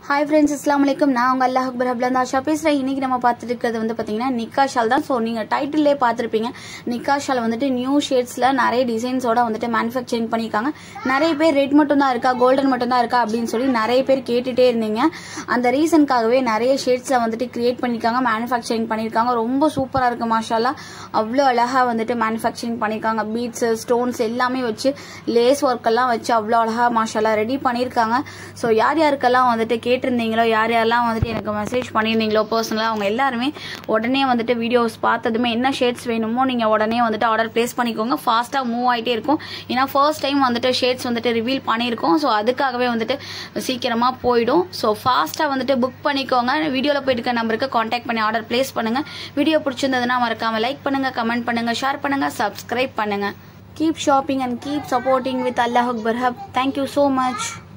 hi friends அஸ்லாம் வலைக்கம் நான் உங்கள் அல்லாஹ் அக்பர் ஹப்லந்த் ஆஷா பேசுகிறேன் இன்னைக்கு நம்ம பார்த்துட்டு இருக்கிறது வந்து பார்த்தீங்கன்னா நிக்கா ஷால் தான் ஸோ நீங்கள் டைட்டிலே பார்த்துருப்பீங்க நிக்கா ஷால் வந்துட்டு நியூ ஷேட்ஸில் நிறைய டிசைன்ஸோட வந்துட்டு மேனுஃபேக்சரிங் பண்ணியிருக்காங்க நிறைய பேர் ரெட் மட்டும் தான் இருக்கா கோல்டன் மட்டும் தான் இருக்கா அப்படின்னு சொல்லி நிறைய பேர் கேட்டுட்டே இருந்தீங்க அந்த ரீசனுக்காகவே நிறைய ஷேட்ஸில் வந்துட்டு கிரியேட் பண்ணியிருக்காங்க மேனுஃபேக்சரிங் பண்ணியிருக்காங்க ரொம்ப சூப்பராக இருக்கு மாஷாலா அவ்வளோ அழகாக வந்துட்டு மேனுஃபேக்சரிங் பண்ணியிருக்காங்க பீட்ஸ் ஸ்டோன்ஸ் எல்லாமே வச்சு லேஸ் ஒர்க் எல்லாம் வச்சு அவ்வளோ அழகாக மாஷாலா ரெடி பண்ணியிருக்காங்க ஸோ யார் யாருக்கெல்லாம் வந்துட்டு கேட்டிருந்தீங்களோ யார் யாரெல்லாம் வந்துட்டு எனக்கு மெசேஜ் பண்ணியிருந்தீங்களோ பர்சனலாக அவங்க எல்லாருமே உடனே வந்துட்டு வீடியோஸ் பார்த்ததுமே என்ன ஷேட்ஸ் வேணுமோ நீங்கள் உடனே வந்துட்டு ஆர்டர் ப்ளேஸ் பண்ணிக்கோங்க ஃபாஸ்ட்டாக மூவ் ஆகிட்டே இருக்கும் ஏன்னா ஃபர்ஸ்ட் டைம் வந்துட்டு ஷேட்ஸ் வந்துட்டு ரிவீல் பண்ணியிருக்கோம் ஸோ அதுக்காகவே வந்துட்டு சீக்கிரமாக போயிடும் ஸோ ஃபாஸ்ட்டாக வந்துட்டு புக் பண்ணிக்கோங்க வீடியோவில் போயிட்டு இருக்க நம்பருக்கு காண்டாக்ட் பண்ணி ஆர்டர் ப்ளேஸ் பண்ணுங்கள் வீடியோ பிடிச்சிருந்ததுன்னா மறக்காமல் லைக் பண்ணுங்கள் கமெண்ட் பண்ணுங்கள் ஷேர் பண்ணுங்கள் சப்ஸ்கிரைப் பண்ணுங்கள் keep shopping and keep supporting with அல்லாஹ் அக்பர் ஹப் தேங்க்யூ ஸோ மச்